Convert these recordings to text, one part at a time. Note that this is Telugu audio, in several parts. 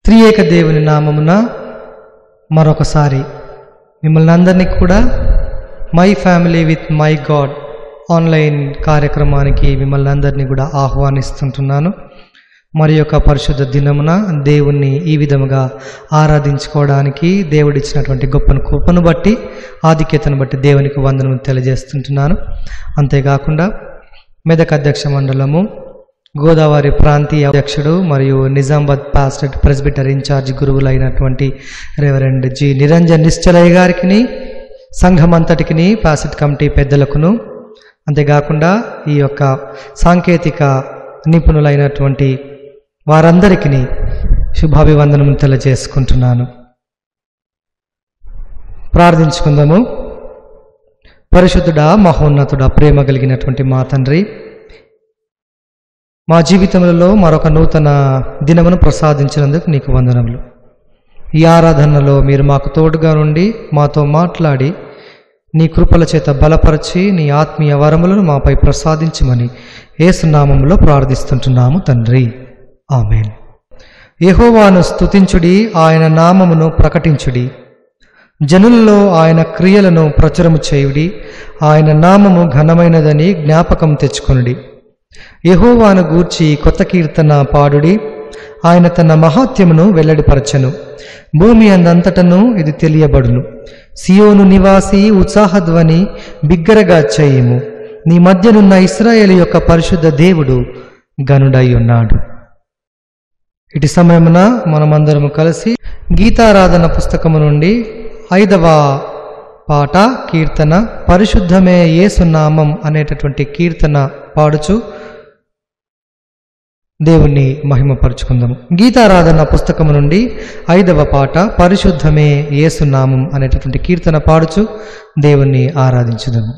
త్రియేక దేవుని నామమున మరొకసారి మిమ్మల్ని అందరినీ కూడా my family with my God online కార్యక్రమానికి మిమ్మల్ని అందరినీ కూడా ఆహ్వానిస్తుంటున్నాను మరి యొక్క పరిశుద్ధ దినమున దేవుణ్ణి ఈ విధముగా ఆరాధించుకోవడానికి దేవుడిచ్చినటువంటి గొప్ప కృపను బట్టి ఆధిక్యతను బట్టి దేవునికి వందనము తెలియజేస్తుంటున్నాను అంతేకాకుండా మెదక్ అధ్యక్ష మండలము గోదావరి ప్రాంతీయ అధ్యక్షుడు మరియు నిజామాబాద్ పాస్టెట్ ప్రెస్బిటర్ ఇన్ఛార్జ్ గురువులైనటువంటి రెవరెండ్ జి నిరంజన్ నిశ్చలయ్య గారికి సంఘం అంతటికి పాసెట్ కమిటీ పెద్దలకును అంతేకాకుండా ఈ యొక్క సాంకేతిక నిపుణులైనటువంటి వారందరికీ శుభాభివందనం తెలియజేసుకుంటున్నాను ప్రార్థించుకుందాము పరిశుద్ధుడా మహోన్నతుడా ప్రేమ కలిగినటువంటి మా తండ్రి మా జీవితంలో మరొక నూతన దినమును ప్రసాదించినందుకు నీకు వందనములు ఈ ఆరాధనలో మీరు మాకు తోడుగా నుండి మాతో మాట్లాడి నీ కృపల చేత బలపరిచి నీ ఆత్మీయ వరములను మాపై ప్రసాదించమని ఏసునామంలో ప్రార్థిస్తుంటున్నాము తండ్రి ఆమెన్ యెహోవాను స్తుతించుడి ఆయన నామమును ప్రకటించుడి జనులలో ఆయన క్రియలను ప్రచురము చేయుడి ఆయన నామము ఘనమైనదని జ్ఞాపకం తెచ్చుకొనుడి యెహోవాను గూర్చి కొత్త కీర్తన పాడుడి ఆయన తన మహాత్యమును వెల్లడిపరచను భూమి అందంతటను ఇది తెలియబడును సియోను నివాసి ఉత్సాహధ్వని బిగ్గరగా చేయుము నీ మధ్యనున్న ఇస్రాయేల్ యొక్క పరిశుద్ధ దేవుడు గనుడై ఉన్నాడు ఇటు సమయమున మనమందరము కలిసి గీతారాధన పుస్తకము నుండి ఐదవ పాట కీర్తన పరిశుద్ధమే యేసునామం అనేటటువంటి కీర్తన పాడుచు దేవుణ్ణి మహిమపరుచుకుందాము గీతారాధన పుస్తకము నుండి ఐదవ పాట పరిశుద్ధమే యేసునామం అనేటటువంటి కీర్తన పాడుచు దేవుణ్ణి ఆరాధించుదాము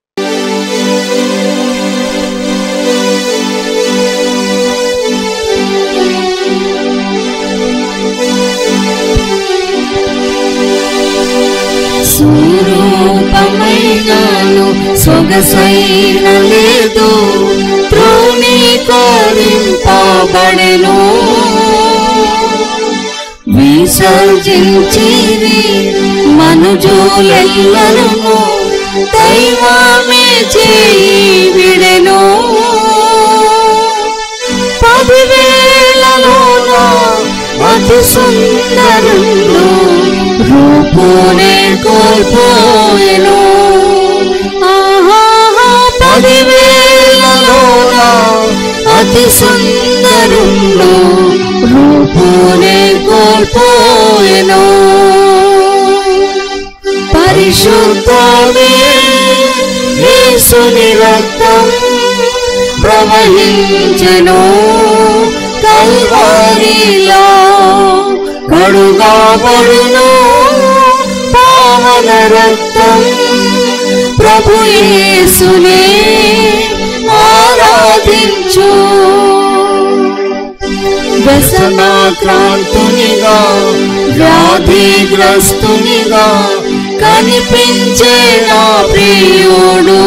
స్వరూపమైనాను సొగసైన లేదు త్రోణీకరింపబడెను విసర్జించిరి మనుజులెల్లరము దైవమే చేయి విడెను పదివేలలోన అతి సుందరులు రూపునే కోల్పోయెను ఆహాహా పదివేలలోన అతి సుందరులు రూపునే కోల్పోయెను పరిశుద్ధమే యేసుని రక్తం ప్రవహించెను కల్వారిలో కడుగాబడును పావన రక్తం ప్రభు యేసునే ఆరాధించు వ్యసనాక్రాంతునిగా వ్యాధిగ్రస్తునిగా కనిపించే నా ప్రియుడు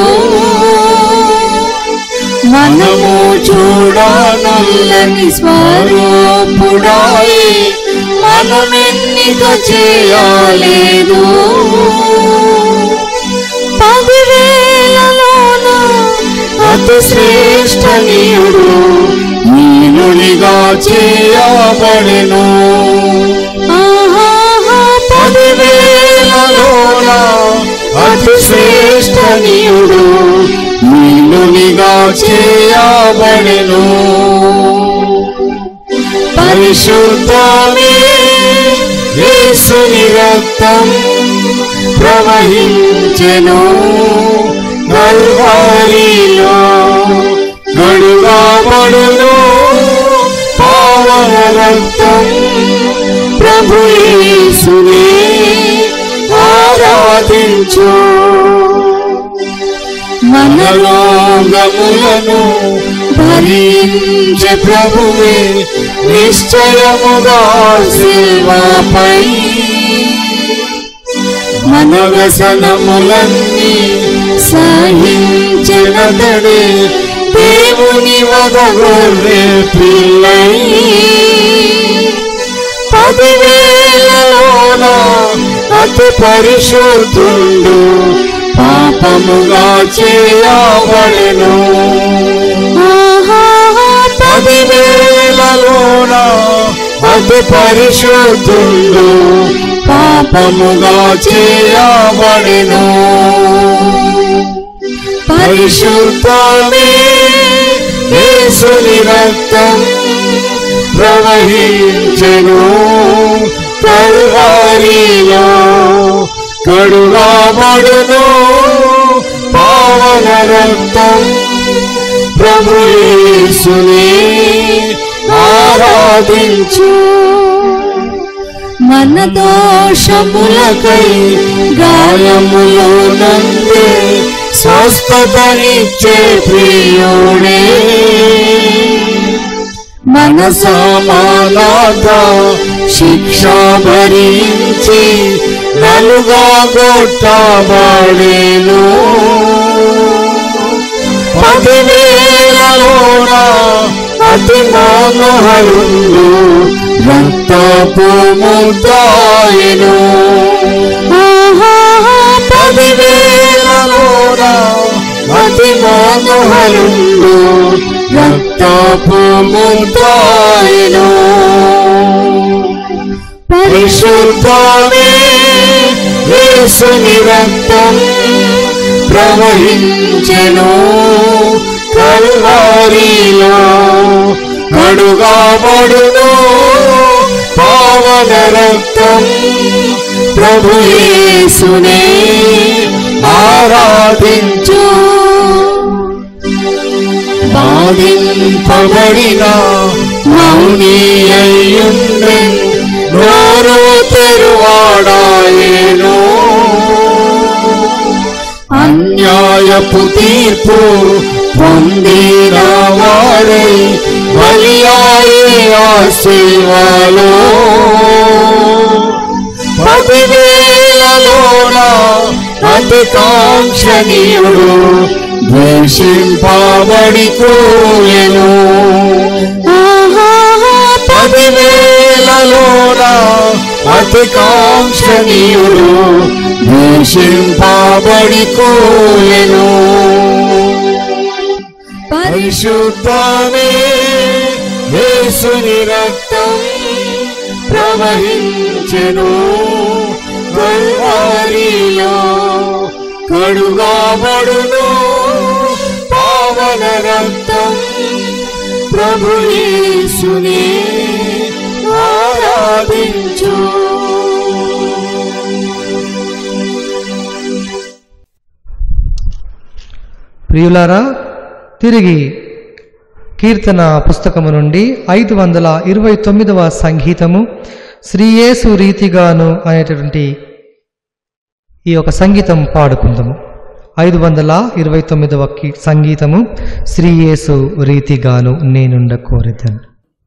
మనము చూడనల్లని స్వరూపుడాయి మనమెన్నిక చేయలేదు పదివేలలోన అతి శ్రేష్టనీయుడు నీనునిగా చేయబడెను ఆహాహా పదివేలలోన అతి శ్రేష్టనీయుడు నీనునిగా చేయబడెను పరిశుద్ధమే యేసుని రక్తం ప్రవహించెను గల్వారిలో గడుగాబడును పావన రక్తం ప్రభు యేసునే ఆరాధించు మన రోగములను భరించే ప్రభువే నిశ్చయముగా శిల్వాపై మన వ్యసనములన్నీ సహించినతడే దేవుని వద గొర్రె పిల్లై అతి పరిశుద్ధుండు పాపముగా చేయబడెను పదివేలలోన అతి పరిశుద్ధుండు పాపముగా చేయబడెను పరిశుద్ధమే యేసుని రక్తం ప్రవహించెను కల్వారిలో కడుగాబడును పావన రక్తం ప్రభు యేసుని ఆరాధించు మన దోషములకై గాయములు నందే స్వస్థతనిచ్చే ప్రియుడే మన సమానాత శిక్ష భరించి నలుగా కొట్టబడేను పదివేలలోన అతి మనోహరుడు రక్తపు ముద్దాయను పదివేలలోన అతి మనోహరుడు రక్తపు ముద్దాయను పరిశుద్ధమే యేసుని రక్తం ప్రవహించెను కల్వారిలో కడుగాబడును పావన రక్తం ప్రభు యేసునే ఆరాధించు బాధింపబడిన మౌని అయ్యుండే నోరు తెరువాడాయేను అన్యాయపు తీర్పు పొందిన వాడై బలియాయే ఆ సేవలో పదివేలలోన అతి కాంక్షణీయుడు ద్వేషింపబడి కోయను పదివేలలోన అతి కాంక్షణీయుడు ద్వేషింపబడి కోయను పరిశుద్ధమే యేసుని రక్తం ప్రవహించెను గల్వారిలో కడుగాబడును పావన రక్తం ప్రభు యేసుని ఆరాధించు ప్రియులారా తిరిగి కీర్తన పుస్తకము నుండి ఐదు వందల ఇరవై తొమ్మిదవ సంగీతము శ్రీయేసు రీతిగాను అనేటటువంటి ఈ యొక్క సంగీతం పాడుకుందాము ఐదు వందల ఇరవై తొమ్మిదవ కీ- సంగీతము శ్రీయేసు రీతిగాను నేనుండ కోరిదను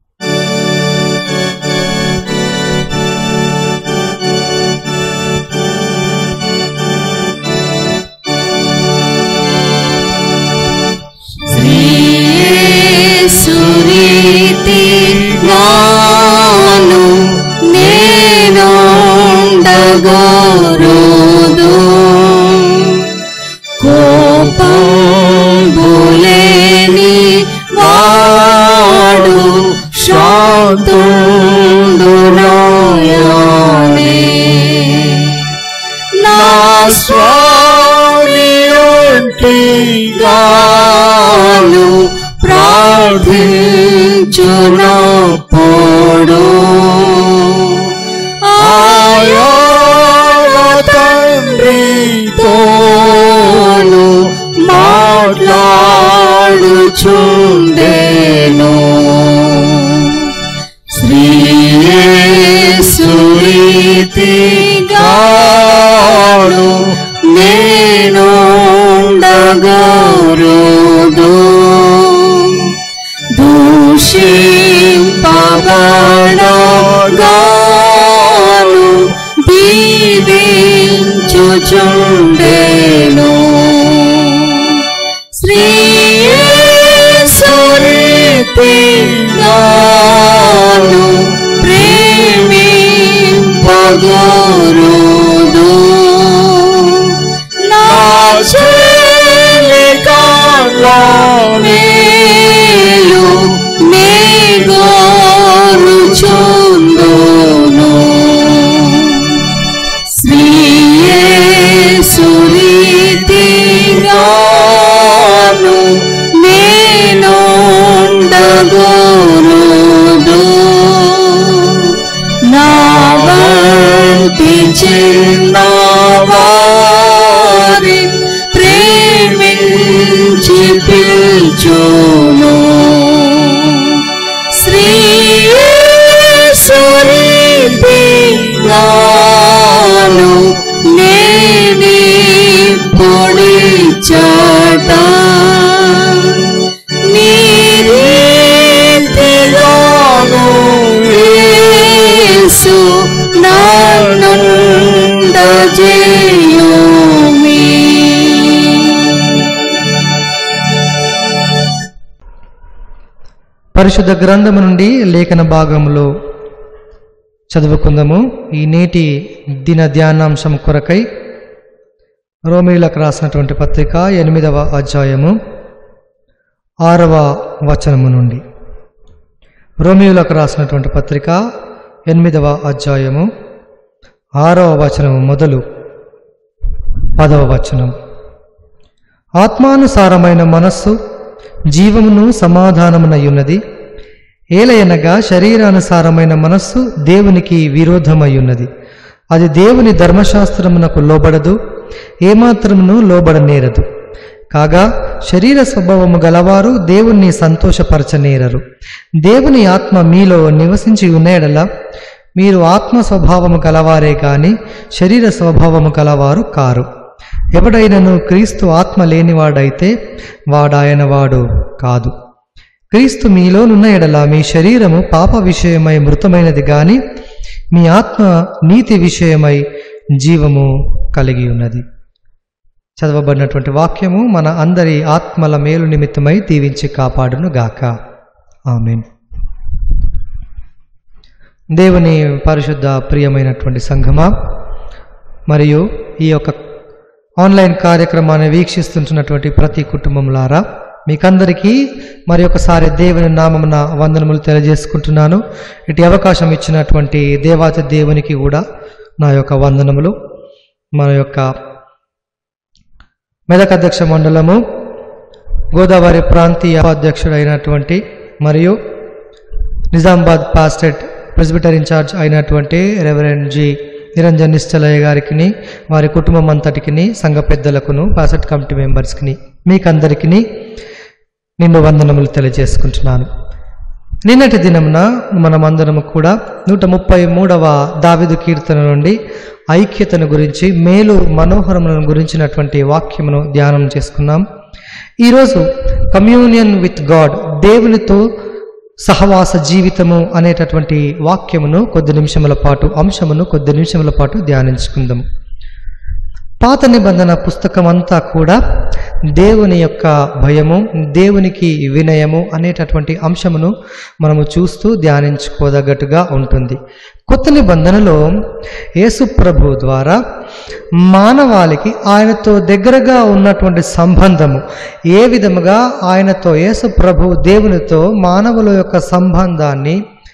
సురీతి గాను నేనుండగోరుదు కోపం బులేని వాడు శాంతుండులోయానే నా స్వామి గాను ప్రార్థించునప్పుడు ఆయా తండ్రితోను మాట్లాడుచుండేను శ్రీయేసురీతి గాను నేను ఉండగోరుదు దూషింపబడగాను దీవించుచుండేను శ్రీయేసురీతి గాను ప్రేమింపగోరుదు రీతి నాలో నేని పొడి చాట నీ రీతిగాను యేసు నన్నుండజేయుమి పరిశుద్ధ గ్రంథము నుండి లేఖన భాగంలో చదువుకుందాము ఈ నేటి దిన ధ్యానాంశం కొరకై రోమిలకు రాసినటువంటి పత్రిక ఎనిమిదవ అధ్యాయము ఆరవ వచనము నుండి రోమియులకు రాసినటువంటి పత్రిక ఎనిమిదవ అధ్యాయము ఆరవ వచనము మొదలు పదవ వచనం ఆత్మానుసారమైన మనస్సు జీవమును సమాధానమునయున్నది ఏలయనగా శరీరానుసారమైన మనస్సు దేవునికి విరోధమయ్యున్నది అది దేవుని ధర్మశాస్త్రమునకు లోబడదు ఏమాత్రమును లోబడనేరదు కాగా శరీర స్వభావము గలవారు దేవుణ్ణి సంతోషపరచనేరరు దేవుని ఆత్మ మీలో నివసించి ఉన్నయడల మీరు ఆత్మ స్వభావము గలవారే గాని శరీర స్వభావము గలవారు కారు ఎవడైనను క్రీస్తు ఆత్మ లేనివాడైతే వాడాయన వాడు కాదు క్రీస్తు మీలోనున్న ఎడల మీ శరీరము పాప విషయమై మృతమైనది గాని మీ ఆత్మ నీతి విషయమై జీవము కలిగి ఉన్నది చదవబడినటువంటి వాక్యము మన అందరి ఆత్మల మేలు నిమిత్తమై దీవించి కాపాడును గాక ఆమెన్ దేవుని పరిశుద్ధ ప్రియమైనటువంటి సంఘమా మరియు ఈ యొక్క ఆన్లైన్ కార్యక్రమాన్ని వీక్షిస్తుంటున్నటువంటి ప్రతి కుటుంబంలారా మీకందరికీ మరి ఒకసారి దేవుని నామమున వందనములు తెలియజేసుకుంటున్నాను ఇటు అవకాశం ఇచ్చినటువంటి దేవాతి దేవునికి కూడా నా యొక్క వందనములు మన యొక్క మెదక్ అధ్యక్ష మండలము గోదావరి ప్రాంతీయ అధ్యక్షుడైనటువంటి మరియు నిజామాబాద్ పాస్టెట్ ప్రెసిబిటర్ ఇన్ఛార్జ్ అయినటువంటి రెవరెండ్ జి నిరంజన్ నిశ్చలయ్య గారికి వారి కుటుంబం అంతటికి సంఘ పెద్దలకును పాసెట్ కమిటీ మెంబర్స్కి మీకందరికీ నిన్ను వందనములు తెలియజేసుకుంటున్నాను నిన్నటి దినమున మనమందరము కూడా నూట ముప్పై మూడవ దావిదు కీర్తన నుండి ఐక్యతను గురించి మేలు మనోహరములను గురించినటువంటి వాక్యమును ధ్యానం చేసుకున్నాం ఈరోజు కమ్యూనియన్ విత్ గాడ్ దేవునితో సహవాస జీవితము అనేటటువంటి వాక్యమును కొద్ది నిమిషముల పాటు అంశమును కొద్ది నిమిషముల పాటు ధ్యానించుకుందాం పాత నిబంధన పుస్తకం అంతా కూడా దేవుని యొక్క భయము దేవునికి వినయము అనేటటువంటి అంశమును మనము చూస్తూ ధ్యానించుకోదగ్గట్టుగా ఉంటుంది కొత్త నిబంధనలో యేసు ప్రభు ద్వారా మానవాళికి ఆయనతో దగ్గరగా ఉన్నటువంటి సంబంధము ఏ విధముగా ఆయనతో యేసు ప్రభు దేవునితో మానవుల యొక్క సంబంధాన్ని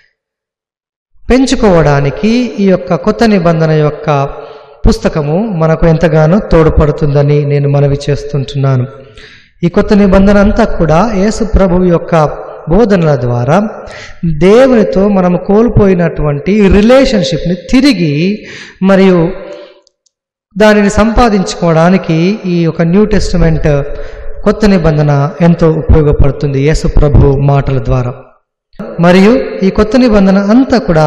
పెంచుకోవడానికి ఈ యొక్క కొత్త నిబంధన యొక్క పుస్తకము మనకు ఎంతగానో తోడ్పడుతుందని నేను మనవి చేస్తుంటున్నాను ఈ కొత్త నిబంధన అంతా కూడా యేసు ప్రభు యొక్క బోధనల ద్వారా దేవునితో మనం కోల్పోయినటువంటి రిలేషన్షిప్ని తిరిగి మరియు దానిని సంపాదించుకోవడానికి ఈ యొక్క న్యూ టెస్టిమెంట్ కొత్త నిబంధన ఎంతో ఉపయోగపడుతుంది యేసు ప్రభు మాటల ద్వారా మరియు ఈ కొత్త నిబంధన అంతా కూడా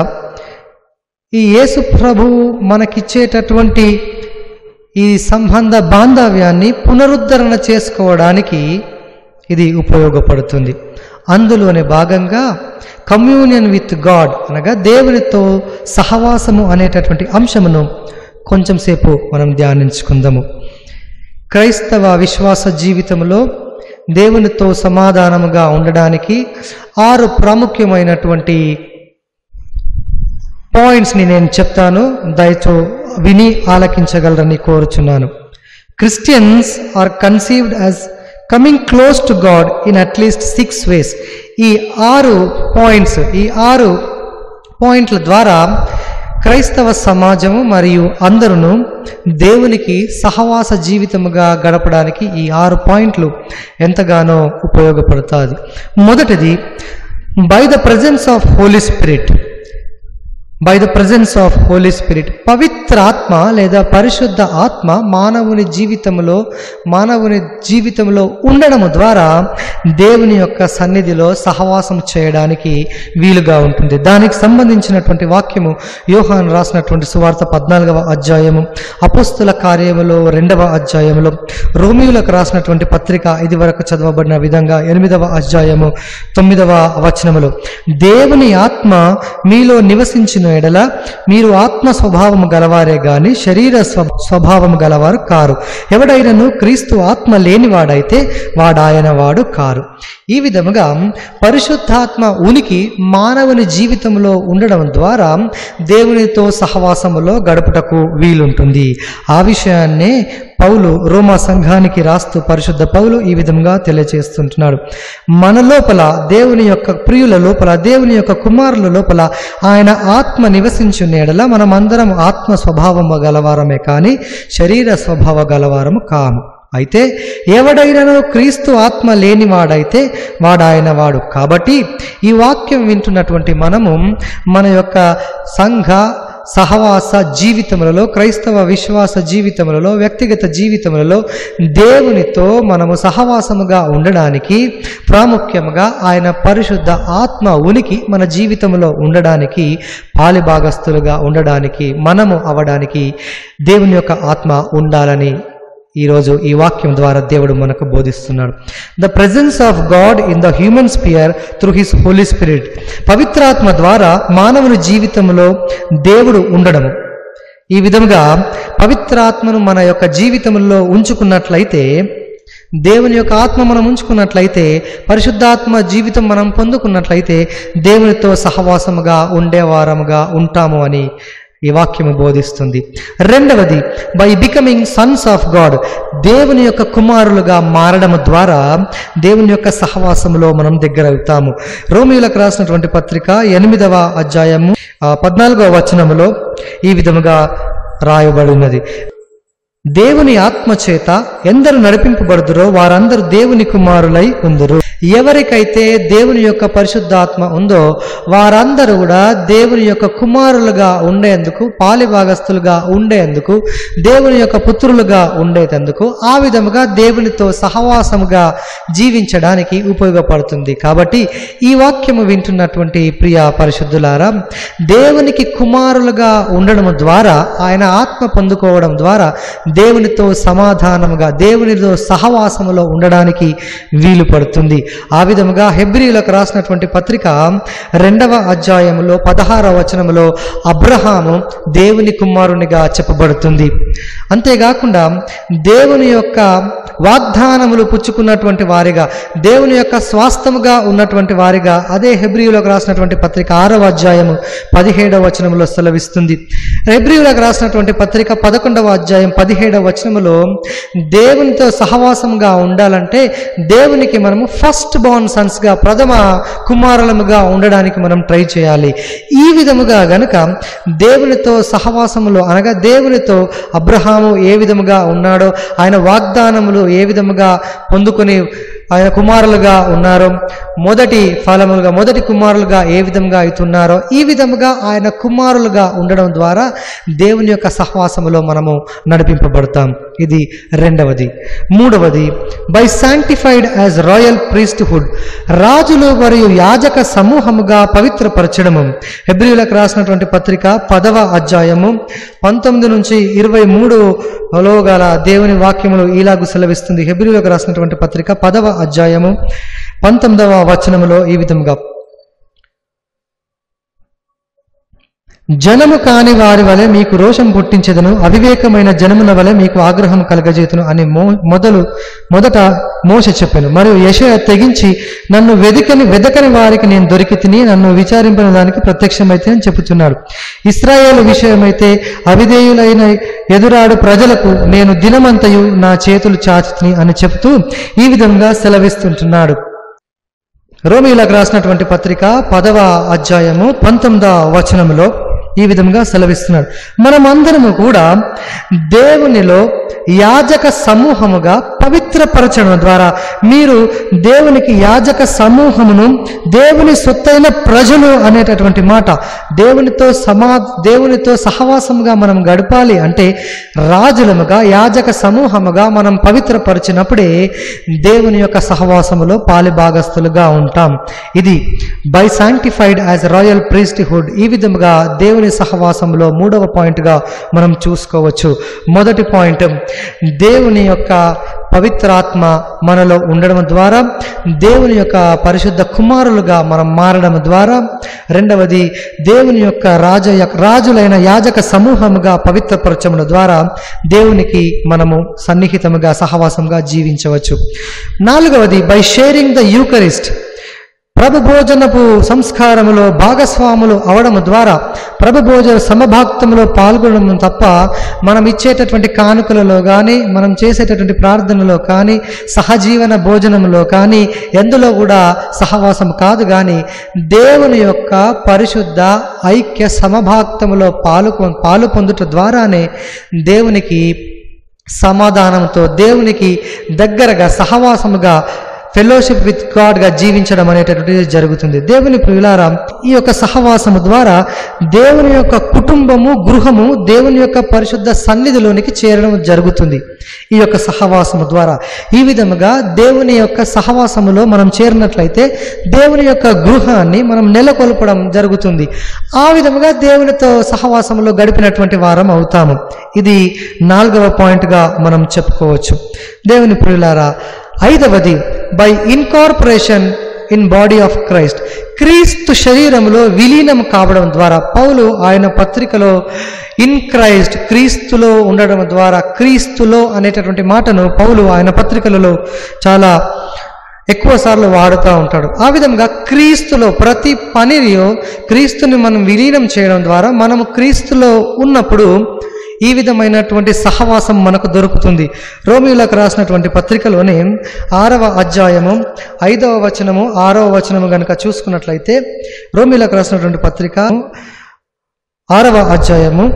ఈ యేసు ప్రభు మనకిచ్చేటటువంటి ఈ సంబంధ బాంధవ్యాన్ని పునరుద్ధరణ చేసుకోవడానికి ఇది ఉపయోగపడుతుంది అందులోనే భాగంగా కమ్యూనియన్ విత్ గాడ్ అనగా దేవునితో సహవాసము అనేటటువంటి అంశమును కొంచెం సేపు మనం ధ్యానించుకుందాము క్రైస్తవ విశ్వాస జీవితంలో దేవునితో సమాధానముగా ఉండడానికి ఆరు ప్రాముఖ్యమైనటువంటి పాయింట్స్ని నేను చెప్తాను దయతో విని ఆలకించగలరని కోరుచున్నాను Christians are conceived as coming close to God in at least six ways ఈ ఆరు పాయింట్స్ ఈ ఆరు పాయింట్ల ద్వారా క్రైస్తవ సమాజము మరియు అందరూ దేవునికి సహవాస జీవితముగా గడపడానికి ఈ ఆరు పాయింట్లు ఎంతగానో ఉపయోగపడుతుంది మొదటిది by the presence of Holy Spirit by the presence of Holy Spirit పవిత్ర ఆత్మ లేదా పరిశుద్ధ ఆత్మ మానవుని జీవితంలో మానవుని జీవితంలో ఉండడము ద్వారా దేవుని యొక్క సన్నిధిలో సహవాసం చేయడానికి వీలుగా ఉంటుంది దానికి సంబంధించినటువంటి వాక్యము యోహాన్ రాసినటువంటి సువార్త పద్నాలుగవ అధ్యాయము అపోస్తుల కార్యములో రెండవ అధ్యాయములో రోమియులకు రాసినటువంటి పత్రిక ఇది వరకు చదవబడిన విధంగా ఎనిమిదవ అధ్యాయము తొమ్మిదవ వచనములో దేవుని ఆత్మ మీలో నివసించిన ఎడల మీరు ఆత్మ స్వభావము గలవారే గాని శరీర స్వ స్వభావము గలవారు కారు ఎవడైనను క్రీస్తు ఆత్మ లేనివాడైతే వాడాయన వాడు కారు ఈ విధముగా పరిశుద్ధాత్మ ఉనికి మానవుని జీవితంలో ఉండడం ద్వారా దేవునితో సహవాసములో గడుపుటకు వీలుంటుంది ఆ విషయాన్నే పౌలు రోమా సంఘానికి రాస్తూ పరిశుద్ధ పౌలు ఈ విధంగా తెలియజేస్తుంటున్నాడు మన లోపల దేవుని యొక్క ప్రియుల లోపల దేవుని యొక్క కుమారుల లోపల ఆయన ఆత్మ నివసించునేడల మనమందరం ఆత్మ స్వభావము గలవారమే కానీ శరీర స్వభావ గలవారము కాము అయితే ఎవడైనను క్రీస్తు ఆత్మ లేనివాడైతే వాడాయన వాడు కాబట్టి ఈ వాక్యం వింటున్నటువంటి మనము మన యొక్క సంఘ సహవాస జీవితములలో క్రైస్తవ విశ్వాస జీవితములలో వ్యక్తిగత జీవితములలో దేవునితో మనము సహవాసముగా ఉండడానికి ప్రాముఖ్యముగా ఆయన పరిశుద్ధ ఆత్మ ఉనికి మన జీవితంలో ఉండడానికి పాలిభాగస్తులుగా ఉండడానికి మనము అవడానికి దేవుని యొక్క ఆత్మ ఉండాలని ఈరోజు ఈ వాక్యం ద్వారా దేవుడు మనకు బోధిస్తున్నాడు the presence of God in the human sphere through his Holy Spirit పవిత్రాత్మ ద్వారా మానవుని జీవితంలో దేవుడు ఉండడము ఈ విధముగా పవిత్రాత్మను మన యొక్క జీవితంలో ఉంచుకున్నట్లయితే దేవుని యొక్క ఆత్మ మనం ఉంచుకున్నట్లయితే పరిశుద్ధాత్మ జీవితం మనం పొందుకున్నట్లయితే దేవునితో సహవాసముగా ఉండేవారముగా ఉంటాము అని ఈ వాక్యము బోధిస్తుంది రెండవది by becoming sons of God దేవుని యొక్క కుమారులుగా మారడం ద్వారా దేవుని యొక్క సహవాసములో మనం దగ్గర అవుతాము రోమియులకు రాసినటువంటి పత్రిక ఎనిమిదవ అధ్యాయము ఆ, పద్నాలుగవ వచనములో ఈ విధముగా రాయబడినది దేవుని ఆత్మ చేత ఎందరు నడిపింపబడుదురో వారందరూ దేవుని కుమారులై ఉందరు ఎవరికైతే దేవుని యొక్క పరిశుద్ధాత్మ ఉందో వారందరూ కూడా దేవుని యొక్క కుమారులుగా ఉండేందుకు పాలిభాగస్తులుగా ఉండేందుకు దేవుని యొక్క పుత్రులుగా ఉండేందుకు ఆ విధముగా దేవునితో సహవాసముగా జీవించడానికి ఉపయోగపడుతుంది కాబట్టి ఈ వాక్యము వింటున్నటువంటి ప్రియ పరిశుద్ధులారా దేవునికి కుమారులుగా ఉండడం ద్వారా ఆయన ఆత్మ పొందుకోవడం ద్వారా దేవునితో సమాధానముగా దేవునితో సహవాసములో ఉండడానికి వీలు పడుతుంది ఆ విధముగా హెబ్రిలకు రాసినటువంటి పత్రిక రెండవ అధ్యాయములో పదహారవ వచనములో అబ్రహాము దేవుని కుమారునిగా చెప్పబడుతుంది అంతేకాకుండా దేవుని యొక్క వాగ్దానములు పుచ్చుకున్నటువంటి వారిగా దేవుని యొక్క స్వాస్థముగా ఉన్నటువంటి వారిగా అదే హెబ్రియులకు రాసినటువంటి పత్రిక ఆరవ అధ్యాయము పదిహేడవ వచనములో సెలవిస్తుంది హెబ్రియులకు రాసినటువంటి పత్రిక పదకొండవ అధ్యాయం పదిహేడవ వచనములో దేవునితో సహవాసంగా ఉండాలంటే దేవునికి మనము ఫస్ట్ బోర్న్ సన్స్గా ప్రథమ కుమారులముగా ఉండడానికి మనం ట్రై చేయాలి ఈ విధముగా గనుక దేవునితో సహవాసములో అనగా దేవునితో అబ్రహాము ఏ విధముగా ఉన్నాడో ఆయన వాగ్దానములు ఏ విధముగా పొందుకొని ఆయన కుమారులుగా ఉన్నారో మొదటి ఫలములుగా మొదటి కుమారులుగా ఏ విధంగా అవుతున్నారో ఈ విధముగా ఆయన కుమారులుగా ఉండడం ద్వారా దేవుని యొక్క సహవాసములో మనము నడిపింపబడతాం ఇది రెండవది మూడవది by sanctified as royal priesthood రాజులు మరియు యాజక సమూహముగా పవిత్రపరచడము హెబ్రిలకు రాసినటువంటి పత్రిక పదవ అధ్యాయము పంతొమ్మిది నుంచి ఇరవై మూడులో గల దేవుని వాక్యములు ఇలాగు సెలవిస్తుంది హెబ్రిలకు రాసినటువంటి పత్రిక పదవ అధ్యాయము పంతొమ్మిదవ వచనములో ఈ విధంగా జనము కాని వారి వలె మీకు రోషం పుట్టించదను అవివేకమైన జనముల వలె మీకు ఆగ్రహం కలగజేతును అని మో మొదలు మొదట మోస చెప్పాను మరియు యశయ తెగించి నన్ను వెదకని వెదకని వారికి నేను దొరికి తిని నన్ను విచారింపిన దానికి ప్రత్యక్షమైతే అని చెబుతున్నాడు ఇస్రాయేల్ విషయమైతే అవిధేయులైన ఎదురాడు ప్రజలకు నేను దినమంతయు నా చేతులు చాచుతిని అని చెబుతూ ఈ విధంగా సెలవిస్తుంటున్నాడు రోమిలకు రాసినటువంటి పత్రిక పదవ అధ్యాయము పంతొమ్మిదవ వచనములో ఈ విధంగా సెలవిస్తున్నాడు మనమందరము కూడా దేవునిలో యాజక సమూహముగా పవిత్రపరచడం ద్వారా మీరు దేవునికి యాజక సమూహమును దేవుని సొత్తైన ప్రజలు అనేటటువంటి మాట దేవునితో సమా దేవునితో సహవాసముగా మనం గడపాలి అంటే రాజులముగా యాజక సమూహముగా మనం పవిత్రపరిచినప్పుడే దేవుని యొక్క సహవాసములో పాలిభాగస్తులుగా ఉంటాం ఇది by sanctified as royal priesthood ఈ విధముగా దేవుని సహవాసంలో మూడవ పాయింట్గా మనం చూసుకోవచ్చు మొదటి పాయింట్ దేవుని యొక్క పవిత్రాత్మ మనలో ఉండడం ద్వారా దేవుని యొక్క పరిశుద్ధ కుమారులుగా మనం మారడం ద్వారా రెండవది దేవుని యొక్క రాజ రాజులైన యాజక సమూహముగా పవిత్రపరచడం ద్వారా దేవునికి మనము సన్నిహితముగా సహవాసంగా జీవించవచ్చు నాలుగవది బై షేరింగ్ ద యూకరిస్ట్ ప్రభు భోజనపు సంస్కారములో భాగస్వాములు అవడం ద్వారా ప్రభు భోజన సమభాక్తములో పాల్గొనడం తప్ప మనం ఇచ్చేటటువంటి కానుకలలో కానీ మనం చేసేటటువంటి ప్రార్థనలో కానీ సహజీవన భోజనంలో కానీ ఎందులో కూడా సహవాసం కాదు కానీ దేవుని యొక్క పరిశుద్ధ ఐక్య సమభాక్తములో పాలు పాలు పొందుట ద్వారానే దేవునికి సమాధానంతో దేవునికి దగ్గరగా సహవాసముగా ఫెలోషిప్ విత్ గాడ్గా జీవించడం అనేటటువంటిది జరుగుతుంది దేవుని ప్రియులారా ఈ యొక్క సహవాసము ద్వారా దేవుని యొక్క కుటుంబము గృహము దేవుని యొక్క పరిశుద్ధ సన్నిధిలోనికి చేరడం జరుగుతుంది ఈ యొక్క సహవాసము ద్వారా ఈ విధముగా దేవుని యొక్క సహవాసములో మనం చేరినట్లయితే దేవుని యొక్క గృహాన్ని మనం నెలకొల్పడం జరుగుతుంది ఆ విధముగా దేవునితో సహవాసములో గడిపినటువంటి వారం అవుతాము ఇది నాలుగవ పాయింట్గా మనం చెప్పుకోవచ్చు దేవుని ప్రియులారా ఐదవది by incorporation in body of Christ క్రీస్తు శరీరంలో విలీనం కావడం ద్వారా పౌలు ఆయన పత్రికలో ఇన్ క్రైస్ట్ క్రీస్తులో ఉండడం ద్వారా క్రీస్తులో అనేటటువంటి మాటను పౌలు ఆయన పత్రికలలో చాలా ఎక్కువ సార్లు వాడుతూ ఉంటాడు ఆ విధంగా క్రీస్తులో ప్రతి పనిలో క్రీస్తుని మనం విలీనం చేయడం ద్వారా మనము క్రీస్తులో ఉన్నప్పుడు ఈ విధమైనటువంటి సహవాసం మనకు దొరుకుతుంది రోమిలకు రాసినటువంటి పత్రికలోనే ఆరవ అధ్యాయము ఐదవ వచనము ఆరవ వచనము గనుక చూసుకున్నట్లయితే రోమిలకు రాసినటువంటి పత్రిక ఆరవ అధ్యాయము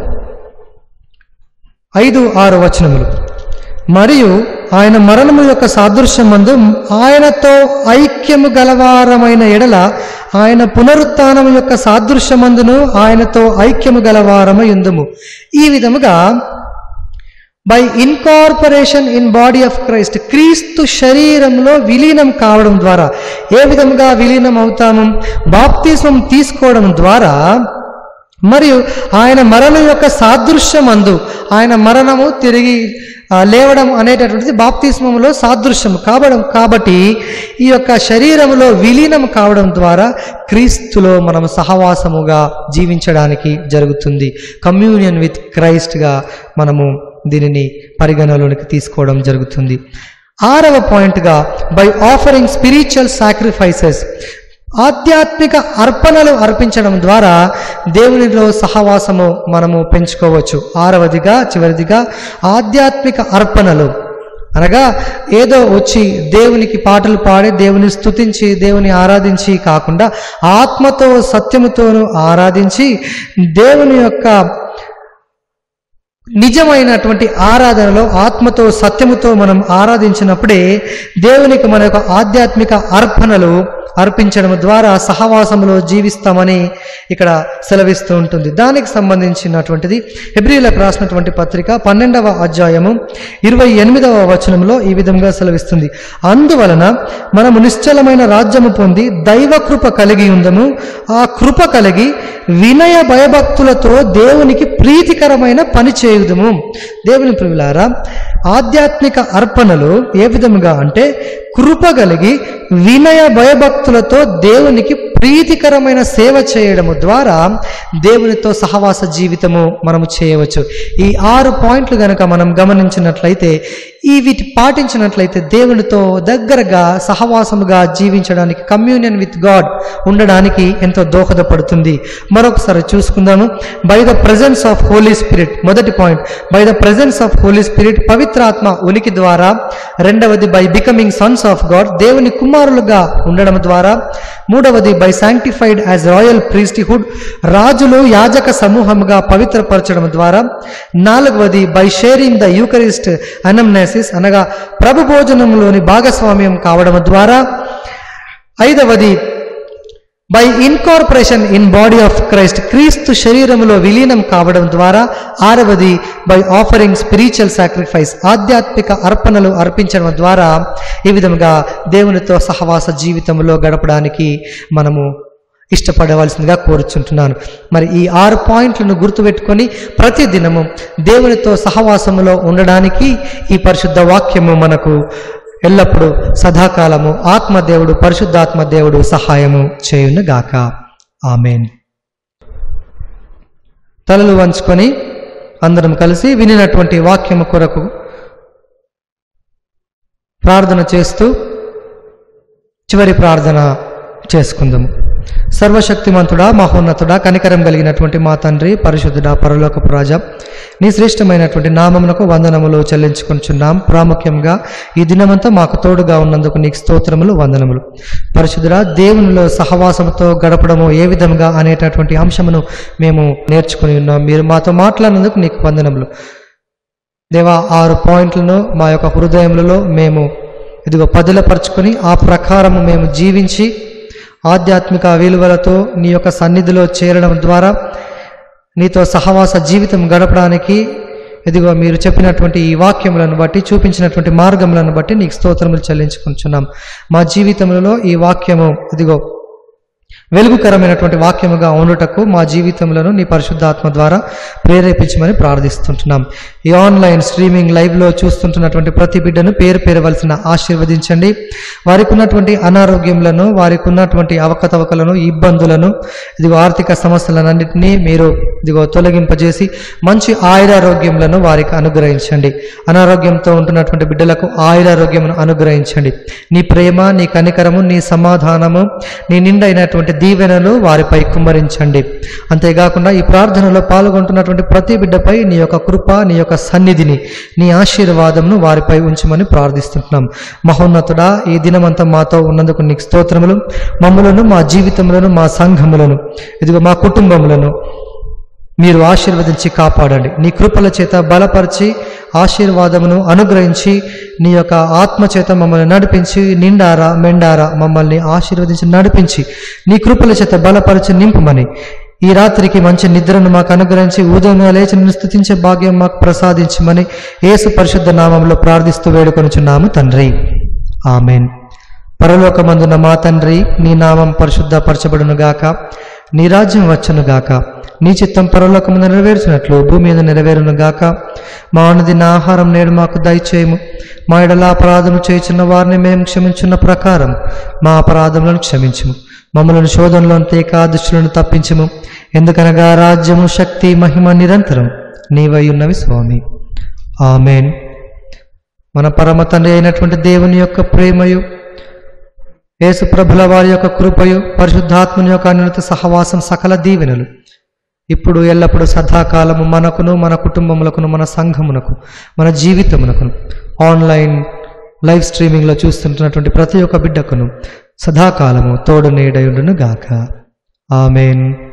ఐదు ఆరు వచనములు మరియు ఆయన మరణము యొక్క సాదృశ్యమందు ఆయనతో ఐక్యము గలవారమైన ఎడల ఆయన పునరుత్నము యొక్క సాదృశ్యమందును ఆయనతో ఐక్యము గలవారము ఎందుము ఈ విధముగా by incorporation in body of Christ క్రీస్తు శరీరంలో విలీనం కావడం ద్వారా ఏ విధముగా విలీనం అవుతాము బాప్తిస్మం తీసుకోవడం ద్వారా మరియు ఆయన మరణం యొక్క సాదృశ్యమందు ఆయన మరణము తిరిగి ఆ, లేవడం అనేటటువంటిది బాప్తిస్మములో సాదృశ్యం కావడం కాబట్టి ఈ యొక్క శరీరములో విలీనం కావడం ద్వారా క్రీస్తులో మనం సహవాసముగా జీవించడానికి జరుగుతుంది కమ్యూనియన్ విత్ క్రైస్ట్గా మనము దీనిని పరిగణలోనికి తీసుకోవడం జరుగుతుంది ఆరవ పాయింట్గా బై ఆఫరింగ్ స్పిరిచువల్ సాక్రిఫైసెస్ ఆధ్యాత్మిక అర్పణలు అర్పించడం ద్వారా దేవునిలో సహవాసము మనము పెంచుకోవచ్చు ఆరవదిగా చివరిదిగా ఆధ్యాత్మిక అర్పణలు అనగా ఏదో వచ్చి దేవునికి పాటలు పాడి దేవుని స్తుతించి దేవుని ఆరాధించి కాకుండా ఆత్మతో సత్యముతోనూ ఆరాధించి దేవుని యొక్క నిజమైనటువంటి ఆరాధనలో ఆత్మతో సత్యముతో మనం ఆరాధించినప్పుడే దేవునికి మన యొక్క ఆధ్యాత్మిక అర్పణలు అర్పించడం ద్వారా సహవాసములో జీవిస్తామని ఇక్కడ సెలవిస్తూ ఉంటుంది దానికి సంబంధించినటువంటిది హెబ్రిలకు రాసినటువంటి పత్రిక పన్నెండవ అధ్యాయము ఇరవై ఎనిమిదవ వచనంలో ఈ విధంగా సెలవిస్తుంది అందువలన మనము నిశ్చలమైన రాజ్యము పొంది దైవ కృప కలిగి ఉందము ఆ కృప కలిగి వినయ భయభక్తులతో దేవునికి ప్రీతికరమైన పని చేయుదము దేవుని ప్రియులారా ఆధ్యాత్మిక అర్పణలు ఏ విధముగా అంటే కృప కలిగి వినయ భయభక్తులతో దేవునికి ప్రీతికరమైన సేవ చేయడము ద్వారా దేవునితో సహవాస జీవితము మనము చేయవచ్చు ఈ ఆరు పాయింట్లు గనక మనం గమనించినట్లయితే ఈ వీటి పాటించినట్లయితే దేవునితో దగ్గరగా సహవాసముగా జీవించడానికి కమ్యూనియన్ విత్ గాడ్ ఉండడానికి ఎంతో దోహదపడుతుంది మరొకసారి చూసుకుందాము by the presence of Holy Spirit మొదటి point by the presence of Holy Spirit పవిత్రాత్మ ఉనికి ద్వారా రెండవది by becoming sons of God దేవుని కుమారులుగా ఉండడం ద్వారా మూడవది by by sanctified as royal priesthood రాజులు యాజక సమూహముగా పవిత్రపరచడం ద్వారా నాలుగవది by sharing the Eucharist anamnesis అనగా ప్రభు భోజనంలోని భాగస్వామ్యం కావడం ద్వారా ఐదవది by incorporation in body of Christ క్రీస్తు శరీరములో విలీనం కావడం ద్వారా ఆరవది బై ఆఫరింగ్ స్పిరిచువల్ సాక్రిఫైస్ ఆధ్యాత్మిక అర్పణలు అర్పించడం ద్వారా ఈ విధంగా దేవునితో సహవాస జీవితంలో గడపడానికి మనము ఇష్టపడవలసిందిగా కోరుచుంటున్నాను మరి ఈ ఆరు పాయింట్లను గుర్తుపెట్టుకొని ప్రతి దినము దేవునితో సహవాసములో ఉండడానికి ఈ పరిశుద్ధ వాక్యము మనకు ఎల్లప్పుడూ సదాకాలము ఆత్మదేవుడు పరిశుద్ధాత్మ దేవుడు సహాయము చేయునుగాక ఆమెన్ తలలు వంచుకొని అందరం కలిసి వినినటువంటి వాక్యము కొరకు ప్రార్థన చేస్తూ చివరి ప్రార్థన చేసుకుందాము సర్వశక్తిమంతుడా మహోన్నతుడా కనికరం కలిగినటువంటి మా తండ్రి పరిశుద్ధుడా పరలోకపు రాజా నీ శ్రేష్టమైనటువంటి నామమునకు వందనములు చెల్లించుకొనిచున్నాం ప్రాముఖ్యంగా ఈ దినమంతా మాకు తోడుగా ఉన్నందుకు నీకు స్తోత్రములు వందనములు పరిశుద్ధుడా దేవునిలో సహవాసముతో గడపడము ఏ విధంగా అనేటటువంటి అంశమును మేము నేర్చుకుని ఉన్నాం మీరు మాతో మాట్లాడినందుకు నీకు వందనములు దేవా ఆరు పాయింట్లను మా యొక్క హృదయములలో మేము ఇదిగో పదిలపరుచుకొని ఆ ప్రకారము మేము జీవించి ఆధ్యాత్మిక విలువలతో నీ యొక్క సన్నిధిలో చేరడం ద్వారా నీతో సహవాస జీవితం గడపడానికి ఇదిగో మీరు చెప్పినటువంటి ఈ వాక్యములను బట్టి చూపించినటువంటి మార్గములను బట్టి నీకు స్తోత్రములు చెల్లించుకుంటున్నాం మా జీవితంలో ఈ వాక్యము ఇదిగో వెలుగుకరమైనటువంటి వాక్యముగా ఉండుటకు మా జీవితములను నీ పరిశుద్ధాత్మ ద్వారా ప్రేరేపించమని ప్రార్థిస్తుంటున్నాం ఈ ఆన్లైన్ స్ట్రీమింగ్ లైవ్లో చూస్తుంటున్నటువంటి ప్రతి బిడ్డను పేరు పేరవలసిన ఆశీర్వదించండి వారికి ఉన్నటువంటి అనారోగ్యములను వారికి ఉన్నటువంటి అవకతవకలను ఇబ్బందులను ఇదిగో ఆర్థిక సమస్యలన్నింటినీ మీరు ఇదిగో తొలగింపజేసి మంచి ఆయురారోగ్యములను వారికి అనుగ్రహించండి అనారోగ్యంతో ఉంటున్నటువంటి బిడ్డలకు ఆయురారోగ్యమును అనుగ్రహించండి నీ ప్రేమ నీ కనికరము నీ సమాధానము నీ నిండైనటువంటి దీవెనలు వారిపై కుమ్మరించండి అంతేకాకుండా ఈ ప్రార్థనలో పాల్గొంటున్నటువంటి ప్రతి బిడ్డపై నీ యొక్క కృప నీ యొక్క సన్నిధిని నీ ఆశీర్వాదంను వారిపై ఉంచమని ప్రార్థిస్తుంటున్నాం మహోన్నతుడా ఈ దినమంతా మాతో ఉన్నందుకు నీకు స్తోత్రములు మమ్మలను మా జీవితములను మా సంఘములను ఇదిగో మా కుటుంబములను మీరు ఆశీర్వదించి కాపాడండి నీ కృపల చేత బలపరిచి ఆశీర్వాదమును అనుగ్రహించి నీ యొక్క ఆత్మ చేత మమ్మల్ని నడిపించి నిండారా మెండారా మమ్మల్ని ఆశీర్వదించి నడిపించి నీ కృపల చేత బలపరిచి నింపుమని ఈ రాత్రికి మంచి నిద్రను మాకు అనుగ్రహించి ఉదయం లేచి నిన్ను స్థుతించే భాగ్యం మాకు ప్రసాదించమని యేసు పరిశుద్ధ నామంలో ప్రార్థిస్తూ వేడుకొనుచున్నాము తండ్రి ఆమెన్ పరలోకమందున మా తండ్రి నీ నామం పరిశుద్ధపరచబడునుగాక నీ రాజ్యం వచ్చునుగాక నీ చిత్తం పరలోకముందు నెరవేర్చినట్లు భూమి మీద నెరవేరునుగాక మా అనుదిన ఆహారం నేడు మాకు దయచేయము మా ఎడల అపరాధము చేయుచున్న వారిని మేము క్షమించున్న ప్రకారం మా అపరాధములను క్షమించుము మమ్మలను శోధనలో తేక దుష్టులను తప్పించుము ఎందుకనగా రాజ్యము శక్తి మహిమ నిరంతరం నీవై ఉన్నవి స్వామి ఆమెన్ మన పరమ తండ్రి అయినటువంటి దేవుని యొక్క ప్రేమయు యేసు ప్రభుల వారి యొక్క కృపయు పరిశుద్ధాత్మని యొక్క అన్యుత సహవాసం సకల దీవెనలు ఇప్పుడు ఎల్లప్పుడూ సదాకాలము మనకును మన కుటుంబములకును మన సంఘమునకు మన జీవితమునకును ఆన్లైన్ లైవ్ స్ట్రీమింగ్లో చూస్తుంటున్నటువంటి ప్రతి ఒక్క బిడ్డకును సదాకాలము తోడు నీడయుండును గాక ఆమెన్